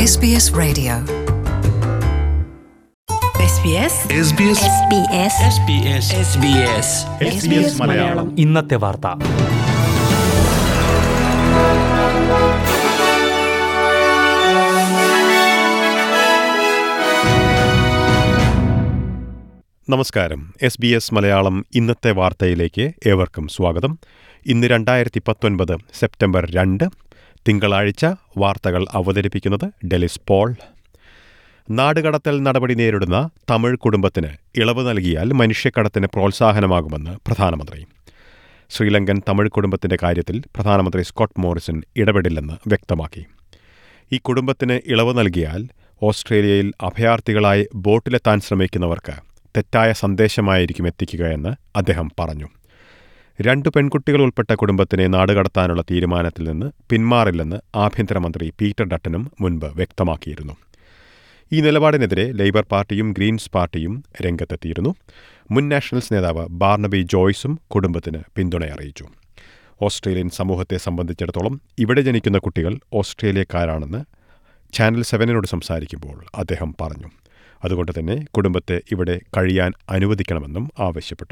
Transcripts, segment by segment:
SBS Radio. SBS SBS Malayalam ഇന്നത്തെ വാർത്ത നമസ്കാരം എസ് ബി എസ് മലയാളം ഇന്നത്തെ വാർത്തയിലേക്ക് ഏവർക്കും സ്വാഗതം ഇന്ന് രണ്ടായിരത്തി പത്തൊൻപത് സെപ്റ്റംബർ രണ്ട് തിങ്കളാഴ്ച വാർത്തകൾ അവതരിപ്പിക്കുന്നത് ഡെലിസ് പോൾ നാടുകടത്തൽ നടപടി നേരിടുന്ന തമിഴ് കുടുംബത്തിന് ഇളവ് നൽകിയാൽ മനുഷ്യക്കടത്തിന് പ്രോത്സാഹനമാകുമെന്ന് പ്രധാനമന്ത്രി ശ്രീലങ്കൻ തമിഴ് കുടുംബത്തിന്റെ കാര്യത്തിൽ പ്രധാനമന്ത്രി സ്കോട്ട് മോറിസൺ ഇടപെടില്ലെന്ന് വ്യക്തമാക്കി ഈ കുടുംബത്തിന് ഇളവ് നൽകിയാൽ ഓസ്ട്രേലിയയിൽ അഭയാർത്ഥികളായി ബോട്ടിലെത്താൻ ശ്രമിക്കുന്നവർക്ക് തെറ്റായ സന്ദേശമായിരിക്കും എത്തിക്കുകയെന്ന് അദ്ദേഹം പറഞ്ഞു രണ്ടു പെൺകുട്ടികൾ ഉൾപ്പെട്ട കുടുംബത്തിനെ നാടുകടത്താനുള്ള തീരുമാനത്തിൽ നിന്ന് പിന്മാറില്ലെന്ന് ആഭ്യന്തരമന്ത്രി പീറ്റർ ഡട്ടനും മുൻപ് വ്യക്തമാക്കിയിരുന്നു ഈ നിലപാടിനെതിരെ ലേബർ പാർട്ടിയും ഗ്രീൻസ് പാർട്ടിയും രംഗത്തെത്തിയിരുന്നു മുൻ നാഷണൽസ് നേതാവ് ബാർണബി ജോയ്സും കുടുംബത്തിന് പിന്തുണ അറിയിച്ചു ഓസ്ട്രേലിയൻ സമൂഹത്തെ സംബന്ധിച്ചിടത്തോളം ഇവിടെ ജനിക്കുന്ന കുട്ടികൾ ഓസ്ട്രേലിയക്കാരാണെന്ന് ചാനൽ സെവനിനോട് സംസാരിക്കുമ്പോൾ അദ്ദേഹം പറഞ്ഞു അതുകൊണ്ട് തന്നെ കുടുംബത്തെ ഇവിടെ കഴിയാൻ അനുവദിക്കണമെന്നും ആവശ്യപ്പെട്ടു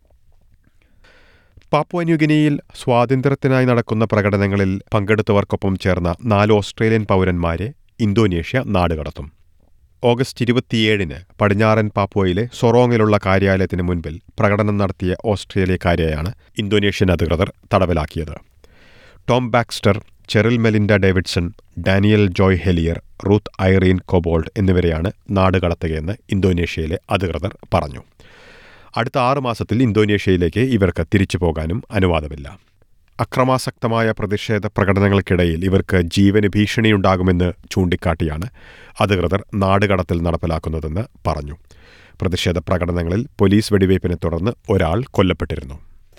പാപ്പുവ ന്യൂഗിനിയിൽ സ്വാതന്ത്ര്യത്തിനായി നടക്കുന്ന പ്രകടനങ്ങളിൽ പങ്കെടുത്തവർക്കൊപ്പം ചേർന്ന നാല് ഓസ്ട്രേലിയൻ പൗരന്മാരെ ഇന്തോനേഷ്യ നാടുകടത്തും ഓഗസ്റ്റ് ഇരുപത്തിയേഴിന് പടിഞ്ഞാറൻ പാപ്പുവയിലെ സൊറോങ്ങിലുള്ള കാര്യാലയത്തിന് മുൻപിൽ പ്രകടനം നടത്തിയ ഓസ്ട്രേലിയക്കാരെയാണ് ഇന്തോനേഷ്യൻ അധികൃതർ തടവിലാക്കിയത് Tom Baxter Cheryl Melinda Davidson Daniel Joy Hellier Ruth Irene Cobbold എന്നിവരെയാണ് നാടുകടത്തുകയെന്ന് ഇന്തോനേഷ്യയിലെ അധികൃതർ പറഞ്ഞു അടുത്ത ആറ് മാസത്തിൽ ഇന്തോനേഷ്യയിലേക്ക് ഇവർക്ക് തിരിച്ചു പോകാനും അനുവാദമില്ല അക്രമാസക്തമായ പ്രതിഷേധ പ്രകടനങ്ങൾക്കിടയിൽ ഇവർക്ക് ജീവന് ഭീഷണിയുണ്ടാകുമെന്ന് ചൂണ്ടിക്കാട്ടിയാണ് അധികൃതർ നാടുകടത്തൽ നടപ്പിലാക്കുന്നതെന്ന് പറഞ്ഞു പ്രതിഷേധ പ്രകടനങ്ങളിൽ പോലീസ് വെടിവയ്പ്പിനെ തുടർന്ന് ഒരാൾ കൊല്ലപ്പെട്ടിരുന്നു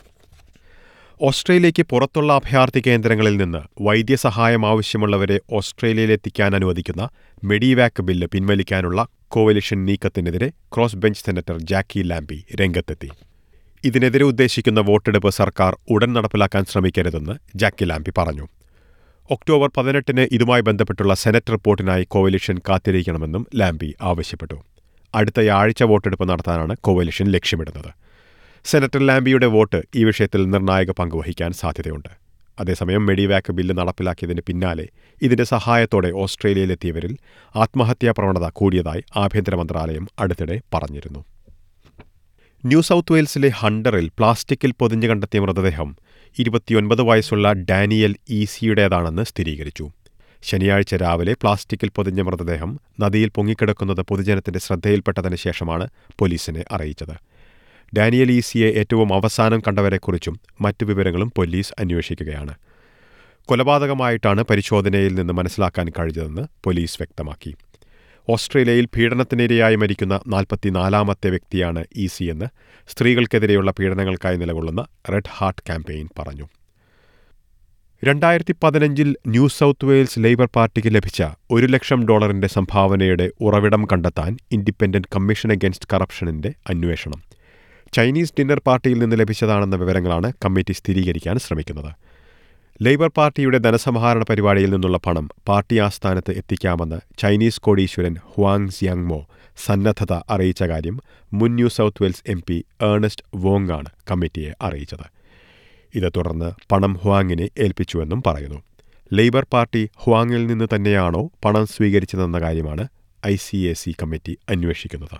ഓസ്ട്രേലിയയ്ക്ക് പുറത്തുള്ള അഭയാർത്ഥി കേന്ദ്രങ്ങളിൽ നിന്ന് വൈദ്യസഹായം ആവശ്യമുള്ളവരെ ഓസ്ട്രേലിയയിലെത്തിക്കാൻ അനുവദിക്കുന്ന മെഡിവാക് ബില്ല് പിൻവലിക്കാനുള്ള കോവലിഷൻ നീക്കത്തിനെതിരെ cross bench senator Jacqui Lambie രംഗത്തെത്തി ഇതിനെതിരെ ഉദ്ദേശിക്കുന്ന വോട്ടെടുപ്പ് സർക്കാർ ഉടൻ നടപ്പിലാക്കാൻ ശ്രമിക്കരുതെന്ന് ജാക്കി ലാംബി പറഞ്ഞു ഒക്ടോബർ പതിനെട്ടിന് ഇതുമായി ബന്ധപ്പെട്ടുള്ള സെനറ്റ് റിപ്പോർട്ടിനായി കോവലിഷൻ കാത്തിരിക്കണമെന്നും ലാംബി ആവശ്യപ്പെട്ടു അടുത്തയാഴ്ച വോട്ടെടുപ്പ് നടത്താനാണ് കോവലിഷൻ ലക്ഷ്യമിടുന്നത് സെനറ്റർ ലാംബിയുടെ വോട്ട് ഈ വിഷയത്തിൽ നിർണായക പങ്കുവഹിക്കാൻ സാധ്യതയുണ്ട് അതേസമയം മെഡിവാക് ബില്ല് നടപ്പിലാക്കിയതിന് പിന്നാലെ ഇതിന്റെ സഹായത്തോടെ ഓസ്ട്രേലിയയിലെത്തിയവരിൽ ആത്മഹത്യാ പ്രവണത കൂടിയതായി ആഭ്യന്തര മന്ത്രാലയം അടുത്തിടെ പറഞ്ഞിരുന്നു ന്യൂ സൗത്ത് വെയിൽസിലെ ഹണ്ടറിൽ പ്ലാസ്റ്റിക്കിൽ പൊതിഞ്ഞു കണ്ടെത്തിയ മൃതദേഹം ഇരുപത്തിയൊൻപത് വയസ്സുള്ള ഡാനിയൽ ഈസിയുടേതാണെന്ന് സ്ഥിരീകരിച്ചു ശനിയാഴ്ച രാവിലെ പ്ലാസ്റ്റിക്കിൽ പൊതിഞ്ഞ മൃതദേഹം നദിയിൽ പൊങ്ങിക്കിടക്കുന്നത് പൊതുജനത്തിന്റെ ശ്രദ്ധയിൽപ്പെട്ടതിന് ശേഷമാണ് പോലീസിനെ അറിയിച്ചത് ഡാനിയൽ ഈസിയെ ഏറ്റവും അവസാനം കണ്ടവരെക്കുറിച്ചും മറ്റു വിവരങ്ങളും പോലീസ് അന്വേഷിക്കുകയാണ് കൊലപാതകമായിട്ടാണ് പരിശോധനയിൽ നിന്ന് മനസ്സിലാക്കാൻ കഴിഞ്ഞതെന്ന് പോലീസ് വ്യക്തമാക്കി ഓസ്ട്രേലിയയിൽ പീഡനത്തിനിരയായി മരിക്കുന്ന നാൽപ്പത്തിനാലാമത്തെ വ്യക്തിയാണ് ഈസി എന്ന് സ്ത്രീകൾക്കെതിരെയുള്ള പീഡനങ്ങൾക്കായി നിലകൊള്ളുന്ന റെഡ് ഹാർട്ട് ക്യാമ്പയിൻ പറഞ്ഞു രണ്ടായിരത്തി പതിനഞ്ചിൽ ന്യൂ സൗത്ത് വെയിൽസ് ലേബർ പാർട്ടിക്ക് ലഭിച്ച ഒരു ലക്ഷം ഡോളറിന്റെ സംഭാവനയുടെ ഉറവിടം കണ്ടെത്താൻ ഇൻഡിപെൻഡന്റ് കമ്മീഷൻ അഗേൻസ്റ്റ് കറപ്ഷനിന്റെ അന്വേഷണം ചൈനീസ് ഡിന്നർ പാർട്ടിയിൽ നിന്ന് ലഭിച്ചതാണെന്ന വിവരങ്ങളാണ് കമ്മിറ്റി സ്ഥിരീകരിക്കാൻ ശ്രമിക്കുന്നത് ലേബർ പാർട്ടിയുടെ ധനസമാഹരണ പരിപാടിയിൽ നിന്നുള്ള പണം പാർട്ടി ആസ്ഥാനത്ത് എത്തിക്കാമെന്ന് ചൈനീസ് കോടീശ്വരൻ ഹുവാങ് സിയാങ്മോ സന്നദ്ധത അറിയിച്ച കാര്യം മുൻ New South Wales M P Ernest Wong ആണ് കമ്മിറ്റിയെ അറിയിച്ചത് ഇതെ തുടർന്ന് പണം ഹുവാങ്ങിനെ ഏൽപ്പിച്ചുവെന്നും പറയുന്നു ലേബർ പാർട്ടി ഹുവാങ്ങിൽ നിന്ന് തന്നെയാണോ പണം സ്വീകരിച്ചതെന്ന കാര്യമാണ് I C A C committee അന്വേഷിക്കുന്നത്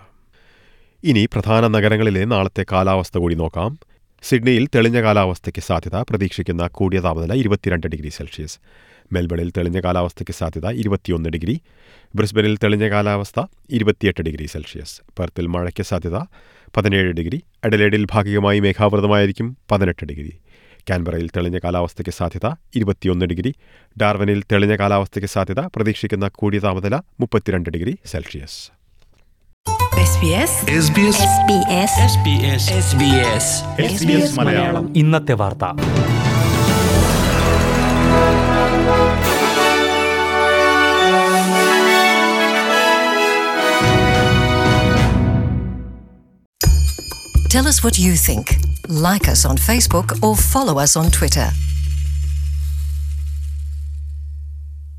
ഇനി പ്രധാന നഗരങ്ങളിലെ നാളത്തെ കാലാവസ്ഥ കൂടി നോക്കാം സിഡ്നിയിൽ തെളിഞ്ഞ കാലാവസ്ഥയ്ക്ക് സാധ്യത പ്രതീക്ഷിക്കുന്ന കൂടിയ താപനില ഇരുപത്തിരണ്ട് ഡിഗ്രി സെൽഷ്യസ് മെൽബണിൽ തെളിഞ്ഞ കാലാവസ്ഥയ്ക്ക് സാധ്യത ഇരുപത്തിയൊന്ന് ഡിഗ്രി ബ്രിസ്ബനിൽ തെളിഞ്ഞ കാലാവസ്ഥ ഇരുപത്തിയെട്ട് ഡിഗ്രി സെൽഷ്യസ് പെർത്തിൽ മഴയ്ക്ക് സാധ്യത പതിനേഴ് ഡിഗ്രി അഡലേഡിൽ ഭാഗികമായി മേഘാവൃതമായിരിക്കും പതിനെട്ട് ഡിഗ്രി കാൻബറയിൽ തെളിഞ്ഞ കാലാവസ്ഥയ്ക്ക് സാധ്യത ഇരുപത്തിയൊന്ന് ഡിഗ്രി ഡാർവനിൽ തെളിഞ്ഞ കാലാവസ്ഥയ്ക്ക് സാധ്യത പ്രതീക്ഷിക്കുന്ന കൂടിയ താപനില മുപ്പത്തിരണ്ട് degree Celsius SBS SBS Malayalam ഇന്നത്തെ വാർത്ത Tell us what you think. Like us on Facebook or follow us on Twitter.